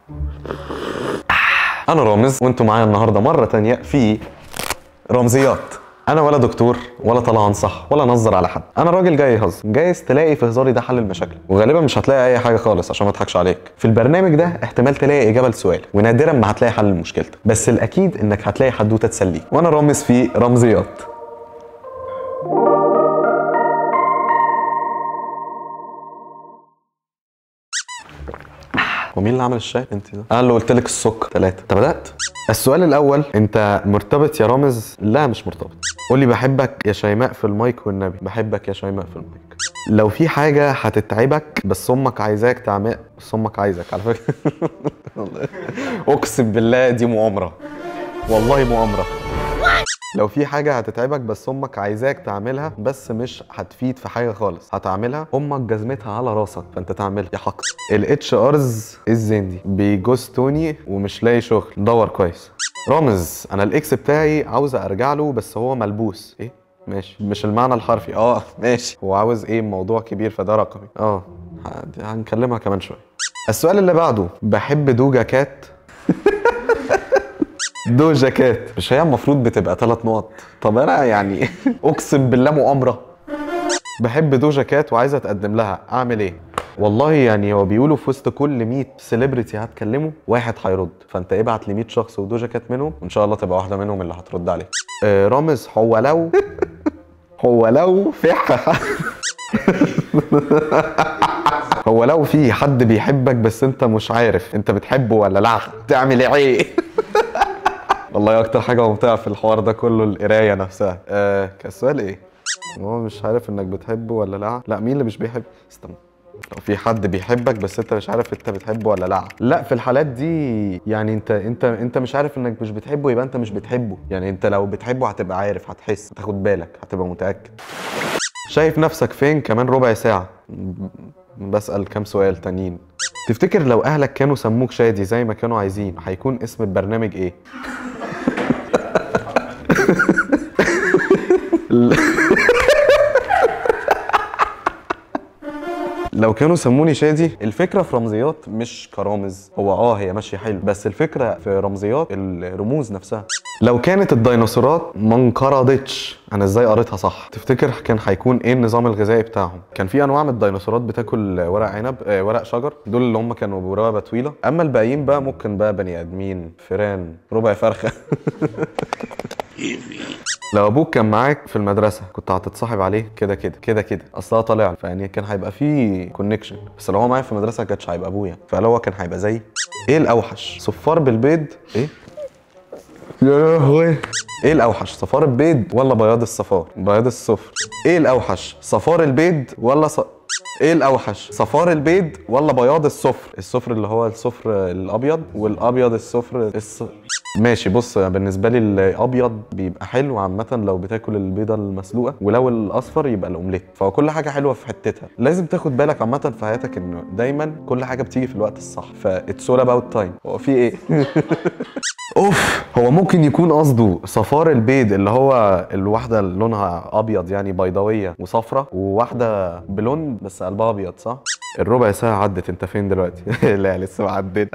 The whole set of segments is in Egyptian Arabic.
انا رامز وانتوا معايا النهارده مره تانية في رمزيات انا ولا دكتور ولا طالع انصح ولا انظر على حد انا راجل جاي يهزر جايز تلاقي في هزاري ده حل المشاكل وغالبا مش هتلاقي اي حاجه خالص عشان ما اضحكش عليك في البرنامج ده احتمال تلاقي اجابه لسؤال ونادرا ما هتلاقي حل لمشكلتك بس الاكيد انك هتلاقي حدوته تسليك وانا رامز في رمزيات ومين اللي عمل الشاي انت ده انا اللي قلت لك السكر ثلاثة انت بدات السؤال الاول انت مرتبط يا رامز لا مش مرتبط قول لي بحبك يا شيماء في المايك والنبي بحبك يا شيماء في المايك لو في حاجة هتتعبك بس امك عايزاك تعمل بس امك عايزك على فكرة والله. اقسم بالله دي مؤامرة والله مؤامرة لو في حاجة هتتعبك بس امك عايزاك تعملها بس مش هتفيد في حاجة خالص هتعملها امك جزمتها على راسك فانت تعملها يا حق الاتش ارز الزندي بيجوز توني ومش لاقي شغل دور كويس رامز انا الاكس بتاعي عاوز ارجع له بس هو ملبوس ايه ماشي مش المعنى الحرفي اه ماشي هو عاوز ايه موضوع كبير فده رقمي اه ه- هنكلمها كمان شويه السؤال اللي بعده بحب دوجا كات دو جاكيت مش هي المفروض بتبقى ثلاث نقط طب انا يعني اقسم بالله مؤامره بحب دو جاكيت وعايزه اتقدم لها اعمل ايه والله يعني هو بيقولوا في وسط كل 100 سيلبرتي هتكلمه واحد هيرد فانت ابعت ل 100 شخص ودو جاكيت منهم وان شاء الله تبقى واحده منهم اللي هترد عليك آه رامز هو لو هو لو في ح- هو لو في حد بيحبك بس انت مش عارف انت بتحبه ولا لا تعمل ايه والله اكتر حاجه ممتعه في الحوار ده كله القرايه نفسها آه كان السؤال ايه هو مش عارف انك بتحبه ولا لا لا مين اللي مش بيحب استنى لو في حد بيحبك بس انت مش عارف انت بتحبه ولا لا لا في الحالات دي يعني انت انت انت مش عارف انك مش بتحبه يبقى انت مش بتحبه يعني انت لو بتحبه هتبقى عارف هتحس هتاخد بالك هتبقى متاكد شايف نفسك فين كمان ربع ساعه م- بسال كام سؤال تانيين تفتكر لو اهلك كانوا سموك شادي زي ما كانوا عايزين هيكون اسم البرنامج ايه لو كانوا سموني شادي الفكره في رمزيات مش كرامز هو اه هي ماشيه حلو بس الفكره في رمزيات الرموز نفسها لو كانت الديناصورات ما انقرضتش انا ازاي قريتها صح تفتكر كان هيكون ايه النظام الغذائي بتاعهم كان في انواع من الديناصورات بتاكل ورق عنب آه ورق شجر دول اللي هم كانوا برقبه طويله اما الباقيين بقى ممكن بقى بني ادمين فيران ربع فرخه لو ابوك كان معاك في المدرسه كنت هتتصاحب عليه كده كده كده كده اصلا طالع فيعني كان هيبقى في كونكشن بس لو هو معايا في المدرسه ما كانش هيبقى ابويا فلو هو كان هيبقى زيي ايه الاوحش صفار بالبيض ايه يا لهوي ايه الاوحش صفار البيض ولا بياض الصفار بياض الصفر ايه الاوحش صفار البيض ولا ص... ايه الاوحش صفار البيض ولا بياض الصفر الصفر اللي هو الصفر الابيض والابيض الصفر الص... ماشي بص بالنسبه لي الابيض بيبقى حلو عامه لو بتاكل البيضه المسلوقه ولو الاصفر يبقى الاومليت فهو كل حاجه حلوه في حتتها لازم تاخد بالك عامه في حياتك انه دايما كل حاجه بتيجي في الوقت الصح فاتس اول اباوت تايم هو في ايه اوف هو ممكن يكون قصده صفار البيض اللي هو الواحده اللي لونها ابيض يعني بيضاويه وصفرة وواحده بلون بس قلبها ابيض صح الربع ساعه عدت انت فين دلوقتي لا لسه ما عدت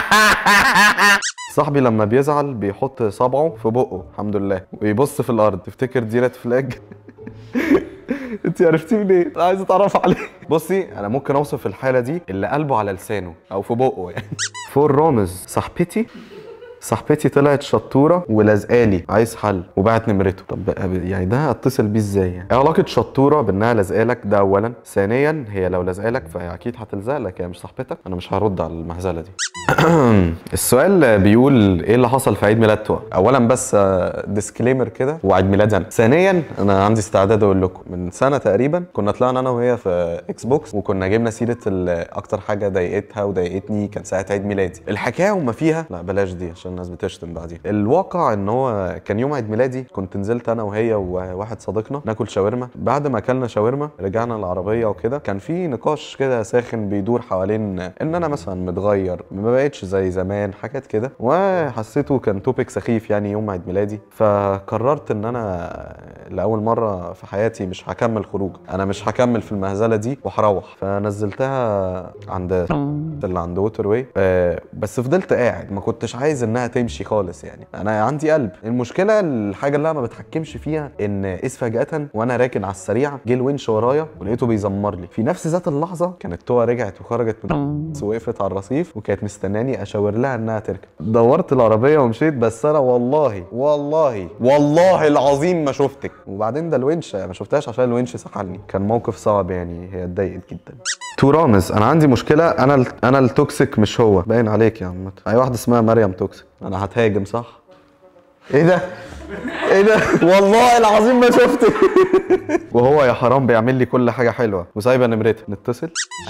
صاحبي لما بيزعل بيحط صبعه في بقه الحمد لله ويبص في الارض تفتكر دي ريد فلاج انت عرفتيه منين؟ انا عايز اتعرف عليه بصي انا ممكن اوصف الحاله دي اللي قلبه على لسانه او في بقه يعني فور رامز صاحبتي صاحبتي طلعت شطوره ولازقالي عايز حل وبعت نمرته طب بقى- يعني ده اتصل بيه ازاي يعني ايه علاقه شطوره بانها لازقالك ده اولا ثانيا هي لو لازقالك فهي اكيد هتلزق لك هي مش صاحبتك انا مش هرد على المهزله دي السؤال بيقول ايه اللي حصل في عيد ميلاد توا اولا بس ديسكليمر كده وعيد ميلاد انا ثانيا انا عندي استعداد اقول لكم من سنه تقريبا كنا طلعنا انا وهي في اكس بوكس وكنا جبنا سيره ال- اكتر حاجه ضايقتها وضايقتني كان ساعه عيد ميلادي الحكايه وما فيها لا بلاش دي عشان الناس بتشتم بعدين الواقع ان هو كان يوم عيد ميلادي كنت نزلت انا وهي وواحد صديقنا ناكل شاورما بعد ما اكلنا شاورما رجعنا العربيه وكده كان في نقاش كده ساخن بيدور حوالين ان انا مثلا متغير ما بقتش زي زمان حاجات كده وحسيته كان توبيك سخيف يعني يوم عيد ميلادي فقررت ان انا لاول مره في حياتي مش هكمل خروج انا مش هكمل في المهزله دي وهروح فنزلتها عند اللي عند ووتر واي آه بس فضلت قاعد ما كنتش عايز انها تمشي خالص يعني انا عندي قلب المشكله الحاجه اللي انا ما بتحكمش فيها ان اذ فجاه وانا راكن على السريع جه الونش ورايا ولقيته بيزمر لي في نفس ذات اللحظه كانت توا رجعت وخرجت من وقفت على الرصيف وكانت مستناني اشاور لها انها تركب دورت العربيه ومشيت بس انا والله والله والله العظيم ما شفتك وبعدين ده الونش ما شفتهاش عشان الونش سحلني كان موقف صعب يعني هي اتضايقت جدا تو رامز انا عندي مشكله انا ال- انا التوكسيك مش هو باين عليك يا عم اي واحده اسمها مريم توكسيك انا هتهاجم صح ايه ده ايه ده والله العظيم ما شفتك وهو يا حرام بيعمل لي كل حاجه حلوه وسايبه نمرتها نتصل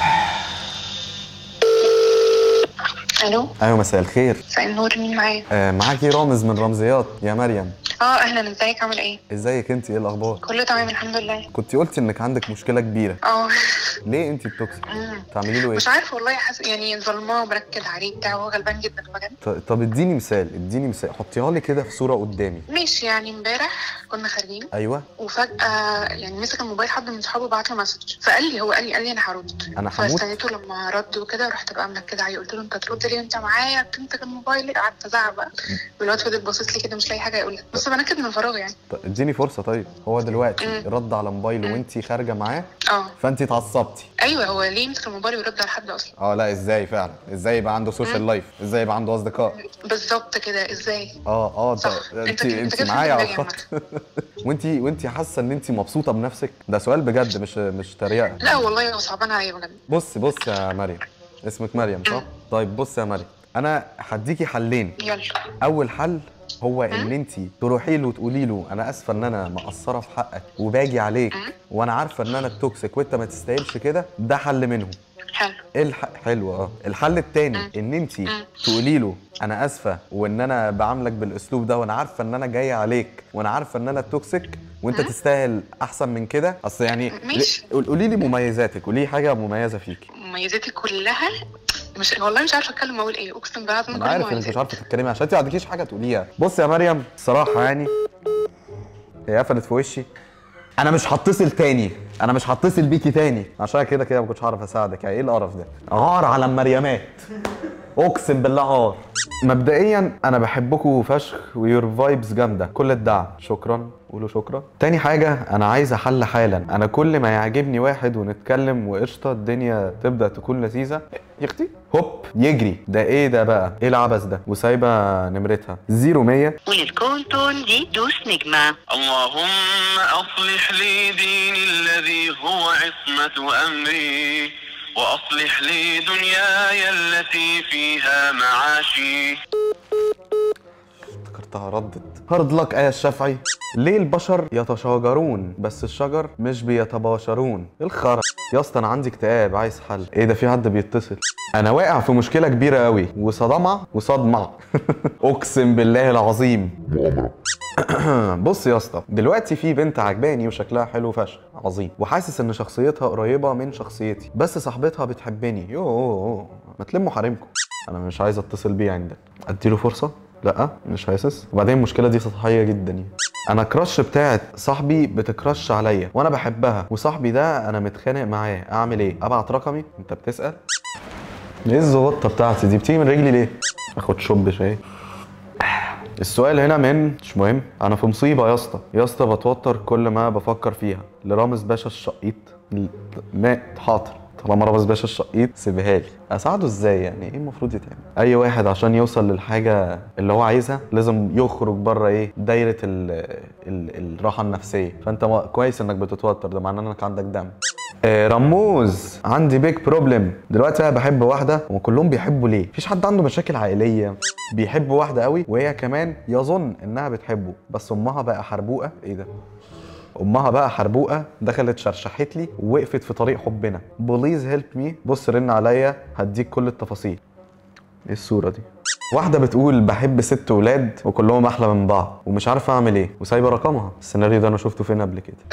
الو ايوه مساء الخير مساء النور مين معايا آه معاكي رامز من رمزيات يا مريم اه اهلا ازيك عامل ايه ازيك انت ايه الاخبار كله تمام الحمد لله كنت قلتي انك عندك مشكله كبيره اه ليه انت التوكسيك مم. تعملي له ايه مش عارفه والله حاسس يعني ظلماه وبركز عليه بتاع هو غلبان جدا بجد ط- طب اديني مثال اديني مثال حطيها لي كده في صوره قدامي ماشي يعني امبارح كنا خارجين ايوه وفجأة يعني مسك الموبايل حد من صحابه بعت له مسج فقال لي هو قال لي قال لي انا هرد أنا هموت؟ فاستنيته لما رد وكده رحت بقى منكده عليه قلت له انت ترد ليه انت معايا بتمسك الموبايل ليه؟ قعدت ازعق بقى والواد فضل باصص لي كده مش لاقي حاجه يقولها بس بنكد من فراغ يعني طب اديني فرصه طيب هو دلوقتي مم. رد على موبايله مم. وانت خارجه معاه اه فانت اتعصبتي ايوه هو ليه يمسك الموبايل ويرد على حد اصلا اه لا ازاي فعلا ازاي يبقى عنده سوشيال لايف ازاي يبقى عنده اصدقاء بالظبط كده ازاي اه اه صح. طب انت انت كده- انت انت كده معايا على فهمت دماغي الخط وانت وانت حاسه ان انت مبسوطه بنفسك ده سؤال بجد مش مش تريقه لا والله هو صعبان عليا بجد بص بص يا مريم اسمك مريم صح طيب بص يا مريم انا هديكي حلين يلا اول حل هو ان انت تروحي له وتقولي له انا اسفه ان انا مقصره في حقك وباجي عليك وانا عارفه ان انا التوكسيك وانت ما تستاهلش كده ده حل منهم حلو ايه الح... حلو اه الحل التاني ان انت تقولي له انا اسفه وان انا بعاملك بالاسلوب ده وانا عارفه ان انا جايه عليك وانا عارفه ان انا التوكسيك وانت تستاهل احسن من كده اصل يعني ماشي. قول- قولي لي مميزاتك قولي لي حاجه مميزه فيكي مميزاتي كلها مش والله مش عارفه اتكلم اقول ايه اقسم بالله العظيم انا كل عارف انك مش مميزاتي. عارفه تتكلمي عشان انت ما عندكيش حاجه تقوليها بص يا مريم الصراحه يعني هي قفلت في وشي انا مش هتصل تاني انا مش هتصل بيكي تاني عشان كده كده ما كنتش هعرف اساعدك يعني ايه القرف ده عار على المريمات اقسم بالله عار مبدئيا انا بحبكم فشخ ويور فايبس جامده كل الدعم شكرا قولوا شكرا تاني حاجه انا عايز حل حالا انا كل ما يعجبني واحد ونتكلم وقشطه الدنيا تبدا تكون لذيذه يا اختي هوب يجري ده ايه ده بقى ايه العبث ده وسايبه نمرتها 0100 وللكونتون دي دوس نجمة اللهم أصلح لي ديني الذي هو عصمة أمري وأصلح لي دنياي التي فيها معاشي افتكرتها ردت هارد لك آية الشافعي ليه البشر يتشاجرون بس الشجر مش بيتباشرون إيه الخرا يا اسطى انا عندي اكتئاب عايز حل ايه ده في حد بيتصل انا واقع في مشكله كبيره قوي وصدمع وصدمع اقسم بالله العظيم بص يا اسطى دلوقتي في بنت عجباني وشكلها حلو فشخ عظيم وحاسس ان شخصيتها قريبه من شخصيتي بس صاحبتها بتحبني يوه ما تلموا حريمكم انا مش عايز اتصل بيه عندك اديله فرصه لا مش حاسس وبعدين المشكله دي سطحيه جدا يعني انا كراش بتاعت صاحبي بتكرش عليا وانا بحبها وصاحبي ده انا متخانق معاه اعمل ايه ابعت رقمي انت بتسال ايه الزغطه بتاعتي دي بتيجي من رجلي ليه اخد شوب شاي السؤال هنا من مش مهم انا في مصيبه يا اسطى يا اسطى بتوتر كل ما بفكر فيها لرامز باشا الشقيط ل- مات حاضر طالما رامز باشا الشقيط سيبها لي اساعده ازاي يعني ايه المفروض يتعمل اي واحد عشان يوصل للحاجه اللي هو عايزها لازم يخرج بره ايه دايره ال ال الراحه النفسيه فانت ما- كويس انك بتتوتر ده معناه انك عندك دم آه، رموز عندي بيج بروبلم دلوقتي انا بحب واحده وكلهم بيحبوا ليه مفيش حد عنده مشاكل عائليه بيحب واحده قوي وهي كمان يظن انها بتحبه بس امها بقى حربوقه ايه ده امها بقى حربوقه دخلت شرشحت لي ووقفت في طريق حبنا بليز هيلب مي بص رن عليا هديك كل التفاصيل ايه الصوره دي واحده بتقول بحب ست ولاد وكلهم احلى من بعض ومش عارفه اعمل ايه وسايبه رقمها السيناريو ده انا شفته فين قبل كده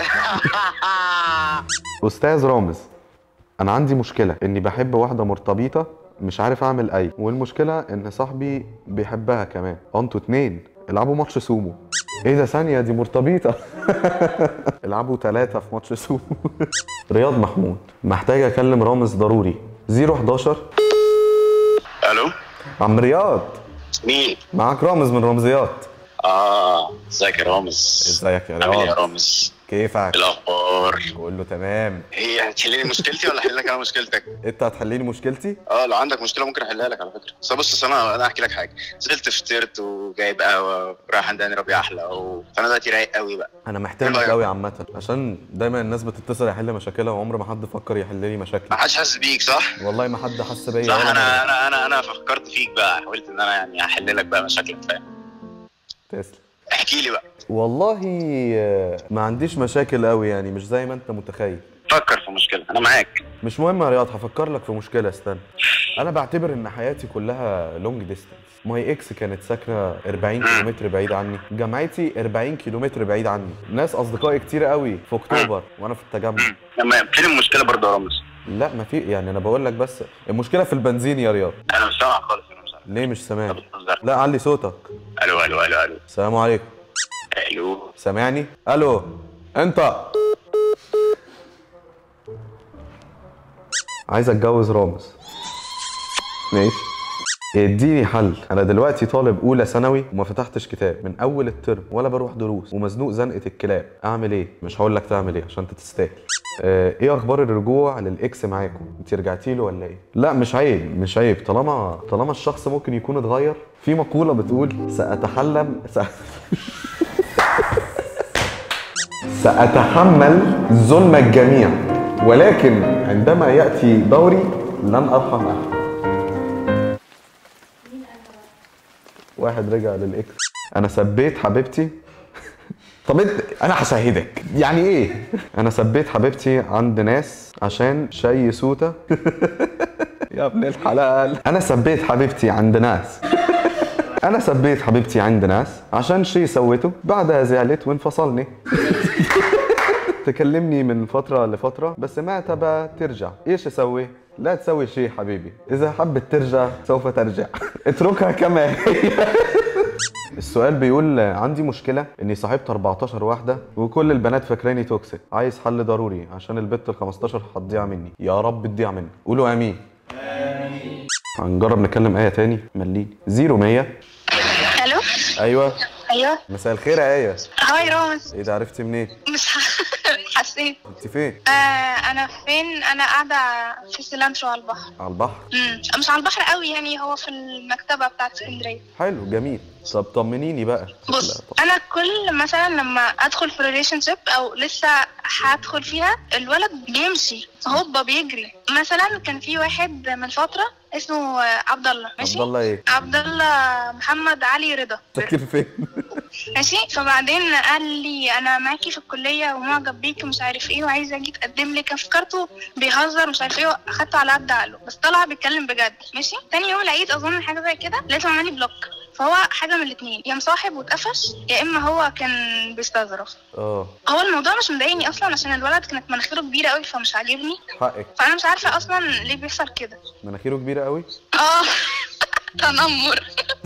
استاذ رامز انا عندي مشكله اني بحب واحده مرتبطه مش عارف اعمل اي والمشكله ان صاحبي بيحبها كمان انتوا اتنين العبوا ماتش سومو ايه ده ثانيه دي مرتبطه العبوا ثلاثة في ماتش سومو رياض محمود محتاج اكلم رامز ضروري 011 الو عم رياض مين؟ معاك رامز من رمزيات اه ازيك يا رامز ازيك يا عامل ايه يا رياض رامز؟ كيفك إيه الاخبار؟ بقول له تمام هي هتحل لي مشكلتي ولا احل لك انا مشكلتك؟ انت هتحليني مشكلتي اه لو عندك مشكله ممكن احلها لك على فكره بس بص أصل انا انا احكي لك حاجه نزلت فطرت وجايب قهوه ورايح عند هاني ربيع احلى و... فانا دلوقتي رايق قوي بقى انا محترمك إيه رأيك؟ قوي عامه عشان دايما الناس بتتصل يحل مشاكلها وعمر ما حد فكر يحل لي ما مشاكلي حدش حاسس بيك صح؟ والله ما حد حس بيا صح ولا انا مرة. انا انا انا فكرت فيك بقى حاولت ان انا يعني احل لك بقى مشاكلك فاهم؟ تسلم احكي لي بقى والله آه، ما عنديش مشاكل قوي يعني مش زي ما انت متخيل فكر في مشكله انا معاك مش مهم يا رياض هفكر لك في مشكله استنى انا بعتبر ان حياتي كلها لونج ديستانس ماي اكس كانت ساكنه 40 كيلومتر بعيد عني جامعتي 40 كيلومتر بعيد عني ناس اصدقائي كتير قوي في اكتوبر وانا في التجمع تمام فين المشكله برضه يا رامز؟ لا ما في يعني انا بقول لك بس المشكله في البنزين يا رياض انا مش سامعك خالص انا مش سامعك ليه مش سامعني طب بتهزر. لا علي صوتك الو الو الو الو السلام عليكم الو سامعني الو انت عايز اتجوز رامز ماشي اديني حل انا دلوقتي طالب اولى ثانوي وما فتحتش كتاب من اول الترم ولا بروح دروس ومزنوق زنقه الكلاب اعمل ايه مش هقول لك تعمل ايه عشان انت تستاهل آه، ايه اخبار الرجوع للاكس معاكم انت رجعتي له ولا ايه لا مش عيب مش عيب طالما طالما الشخص ممكن يكون اتغير في مقوله بتقول ساتحلم سأ... سأتحمل ظلم الجميع ولكن عندما يأتي دوري لن أرحم أحد واحد رجع للإكس أنا سبيت حبيبتي طب انت انا هشهدك يعني ايه انا سبيت حبيبتي عند ناس عشان شاي سوته يا ابن الحلال انا سبيت حبيبتي عند ناس انا سبيت حبيبتي عند ناس عشان شي سويته بعدها زعلت وانفصلني تكلمني من فترة لفترة بس ما تبى ترجع ايش اسوي لا تسوي شيء حبيبي اذا حبت ترجع سوف ترجع اتركها كما هي السؤال بيقول عندي مشكلة اني صاحبت 14 واحدة وكل البنات فاكراني توكسيك عايز حل ضروري عشان البت ال 15 هتضيع مني يا رب تضيع مني قولوا امين هنجرب نكلم ايه تاني مليني 0100 الو ايوه ايوه مساء الخير يا ايه هاي رامز ايه ده عرفتي منين مش ح- حسيت انت فين آه انا فين انا قاعده في سيلانترو على البحر على البحر مم. مش على البحر قوي يعني هو في المكتبه بتاعت اسكندريه حلو جميل طب طمنيني بقى بص لا، طب. انا كل مثلا لما ادخل في ريليشن شيب او لسه هدخل فيها الولد بيمشي هوبا بيجري مثلا كان في واحد من فتره اسمه آه، عبد الله ماشي عبد الله ايه عبد الله محمد علي رضا ساكن فين ماشي فبعدين قال لي انا معاكي في الكليه ومعجب بيكي ومش عارف ايه وعايز اجي اتقدم لك أنا فكرته بيهزر مش عارف ايه اخدته على قد عقله بس طلع بيتكلم بجد ماشي تاني يوم لقيت اظن حاجه زي كده لقيته عمال بلوك فهو حاجه من الاثنين يا مصاحب واتقفش يا اما هو كان بيستظرف اه هو الموضوع مش مضايقني اصلا عشان الولد كانت مناخيره كبيره قوي فمش عاجبني حقك فانا مش عارفه اصلا ليه بيحصل كده مناخيره كبيره قوي اه تنمر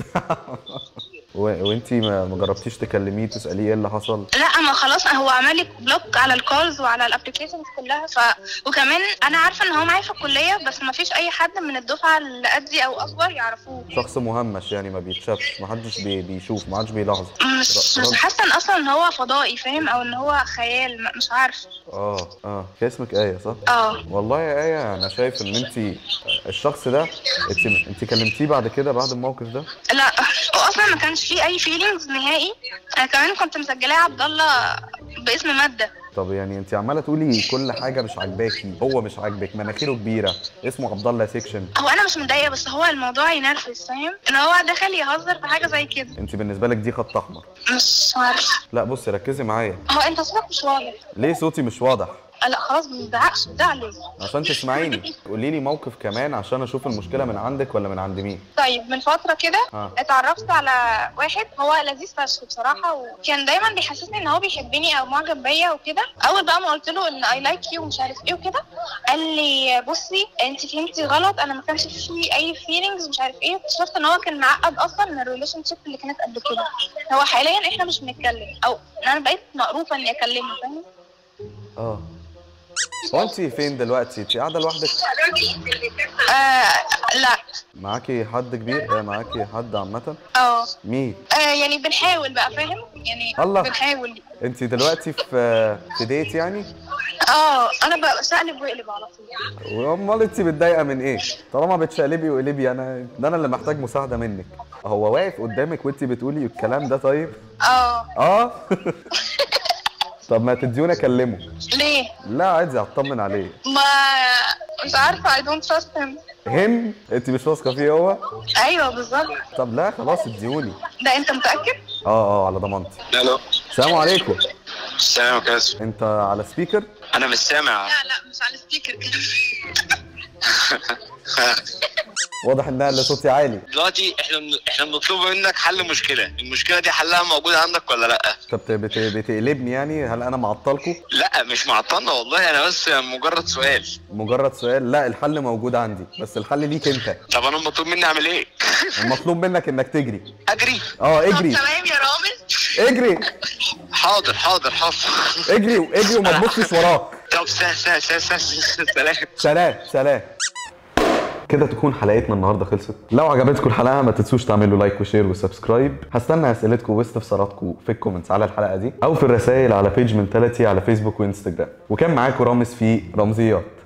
و... وانتي ما... ما جربتيش تكلميه تساليه ايه اللي حصل لا ما خلاص هو عمل لي بلوك على الكولز وعلى الابلكيشنز كلها ف وكمان انا عارفه ان هو معايا في الكليه بس ما فيش اي حد من الدفعه اللي قدي او اكبر يعرفوه شخص مهمش يعني ما بيتشافش ما حدش بي... بيشوف ما حدش بيلاحظ مش ر- مش رد. حاسه ان اصلا ان هو فضائي فاهم او ان هو خيال م- مش عارفه اه اه كان اسمك ايه صح اه والله يا ايه انا شايف ان انت الشخص ده انت انت كلمتيه بعد كده بعد الموقف ده لا هو اصلا ما كانش فيه اي فيلينجز نهائي انا كمان كنت مسجلاه عبد الله باسم ماده طب يعني انت عماله تقولي كل حاجه مش عاجباكي هو مش عاجبك مناخيره كبيره اسمه عبد الله سيكشن هو انا مش متضايقه بس هو الموضوع ينرفز فاهم ان هو دخل يهزر في حاجه زي كده انت بالنسبه لك دي خط احمر مش عارفه لا بصي ركزي معايا هو انت صوتك مش واضح ليه صوتي مش واضح لا خلاص ما تزعقش ده ليه عشان تسمعيني قولي لي موقف كمان عشان اشوف المشكله من عندك ولا من عند مين طيب من فترة كده اه اتعرفت على واحد هو لذيذ فشخ بصراحة وكان دايما بيحسسني ان هو بيحبني او معجب بيا وكده اول بقى ما قلت له ان اي لايك يو ومش عارف ايه وكده قال لي بصي انت فهمتي غلط انا ما كانش في اي فيلينجز مش عارف ايه اكتشفت ان هو كان معقد اصلا من الريليشن شيب اللي كانت قبل كده هو حاليا احنا مش بنتكلم او انا بقيت مقروفة اني اكلمه فاهم اه هو انت فين دلوقتي انت قاعده لوحدك آه لا معاكي حد كبير آه معاكي حد عامه اه مين آه، يعني بنحاول بقى فاهم يعني الله. بنحاول انت دلوقتي في في ديت يعني اه انا بقى بقلب واقلب على طول وامال انت متضايقه من ايه طالما بتشقلبي وقلبي انا ده انا اللي محتاج مساعده منك هو واقف قدامك وانت بتقولي الكلام ده طيب اه اه طب ما تديوني اكلمه ليه لا عادي هطمن عليه ما مش عارفه I don't trust him هم انت مش واثقه فيه هو ايوه بالظبط طب لا خلاص اديوني ده انت متاكد اه اه على ضمانتي الو السلام عليكم السلام كاسف انت على سبيكر انا مش سامع لا لا مش على السبيكر واضح انها اللي صوتي عالي دلوقتي احنا احنا بنطلب منك حل مشكله المشكله دي حلها موجود عندك ولا لا انت بت- بت- بتقلبني يعني هل انا معطلكم لا مش معطلنا والله انا بس مجرد سؤال مجرد سؤال لا الحل موجود عندي بس الحل ليك انت طب انا مطلوب مني اعمل ايه المطلوب منك انك تجري اجري اه طب اجري تمام يا رامز اجري حاضر حاضر حاضر اجري اجري وما تبصش وراك طب سلام سلام سلام سلام سلام سلام كده تكون حلقتنا النهارده خلصت لو عجبتكم الحلقه ما تنسوش تعملوا لايك وشير وسبسكرايب هستنى اسئلتكم واستفساراتكم في الكومنتس على الحلقه دي او في الرسائل على بيج منتاليتي على فيسبوك وانستجرام وكان معاكم رامز في رمزيات